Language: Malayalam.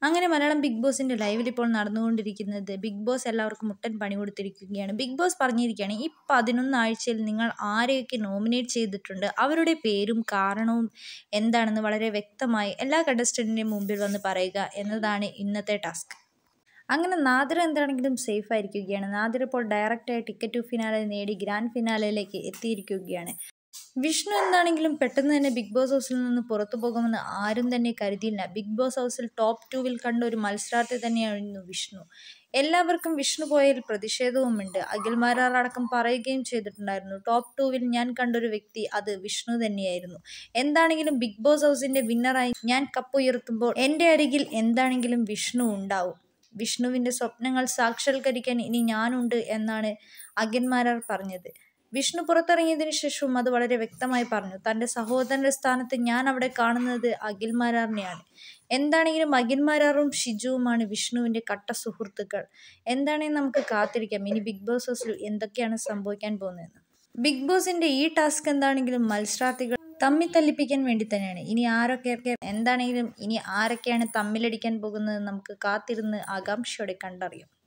അങ്ങനെ മലയാളം ബിഗ് ബോസിൻ്റെ ലൈവിൽ ഇപ്പോൾ നടന്നുകൊണ്ടിരിക്കുന്നത് ബിഗ് ബോസ് എല്ലാവർക്കും മുട്ടൻ പണി കൊടുത്തിരിക്കുകയാണ് ബിഗ് ബോസ് പറഞ്ഞിരിക്കുകയാണ് ഈ പതിനൊന്ന് ആഴ്ചയിൽ നിങ്ങൾ ആരെയൊക്കെ നോമിനേറ്റ് ചെയ്തിട്ടുണ്ട് അവരുടെ പേരും കാരണവും എന്താണെന്ന് വളരെ വ്യക്തമായി എല്ലാ കണ്ടസ്റ്റൻറ്റിൻ്റെയും മുമ്പിൽ വന്ന് പറയുക എന്നതാണ് ഇന്നത്തെ ടാസ്ക് അങ്ങനെ നാദിർ എന്താണെങ്കിലും സേഫ് ആയിരിക്കുകയാണ് നാദിർ ഇപ്പോൾ ഡയറക്റ്റായി ടിക്കറ്റ് ടു ഫിനാലെ നേടി ഗ്രാൻഡ് ഫിനാലയിലേക്ക് എത്തിയിരിക്കുകയാണ് വിഷ്ണു എന്താണെങ്കിലും പെട്ടെന്ന് തന്നെ ബിഗ് ബോസ് ഹൗസിൽ നിന്ന് പുറത്തു പോകുമെന്ന് ആരും തന്നെ കരുതിയില്ല ബിഗ് ബോസ് ഹൗസിൽ ടോപ്പ് ടൂവിൽ കണ്ട ഒരു മത്സരാർത്ഥി തന്നെയായിരുന്നു വിഷ്ണു എല്ലാവർക്കും വിഷ്ണു പോയതിൽ പ്രതിഷേധവുമുണ്ട് അഖിൽമാരാർ അടക്കം പറയുകയും ചെയ്തിട്ടുണ്ടായിരുന്നു ടോപ്പ് ടൂവിൽ ഞാൻ കണ്ടൊരു വ്യക്തി അത് വിഷ്ണു തന്നെയായിരുന്നു എന്താണെങ്കിലും ബിഗ് ബോസ് ഹൗസിന്റെ വിന്നറായി ഞാൻ കപ്പുയർത്തുമ്പോൾ എൻ്റെ അരികിൽ എന്താണെങ്കിലും വിഷ്ണു ഉണ്ടാവും വിഷ്ണുവിൻ്റെ സ്വപ്നങ്ങൾ സാക്ഷാത്കരിക്കാൻ ഇനി ഞാനുണ്ട് എന്നാണ് അഖിൽമാരാർ പറഞ്ഞത് വിഷ്ണു പുറത്തിറങ്ങിയതിനു ശേഷവും അത് വളരെ വ്യക്തമായി പറഞ്ഞു തൻ്റെ സഹോദരൻ്റെ സ്ഥാനത്ത് ഞാൻ അവിടെ കാണുന്നത് അഖിൽമാരാറിനെയാണ് എന്താണെങ്കിലും അഖിൽമാരാറും ഷിജുവുമാണ് വിഷ്ണുവിൻ്റെ കട്ട സുഹൃത്തുക്കൾ എന്താണെങ്കിലും നമുക്ക് കാത്തിരിക്കാം ഇനി ബിഗ് ബോസ് ഹൗസിൽ എന്തൊക്കെയാണ് സംഭവിക്കാൻ പോകുന്നതെന്ന് ബിഗ് ബോസിൻ്റെ ഈ ടാസ്ക് എന്താണെങ്കിലും മത്സരാർത്ഥികൾ തമ്മിൽ തല്ലിപ്പിക്കാൻ വേണ്ടി തന്നെയാണ് ഇനി ആരൊക്കെ എന്താണെങ്കിലും ഇനി ആരൊക്കെയാണ് തമ്മിലടിക്കാൻ പോകുന്നത് നമുക്ക് കാത്തിരുന്ന് ആകാംക്ഷയോടെ കണ്ടറിയാം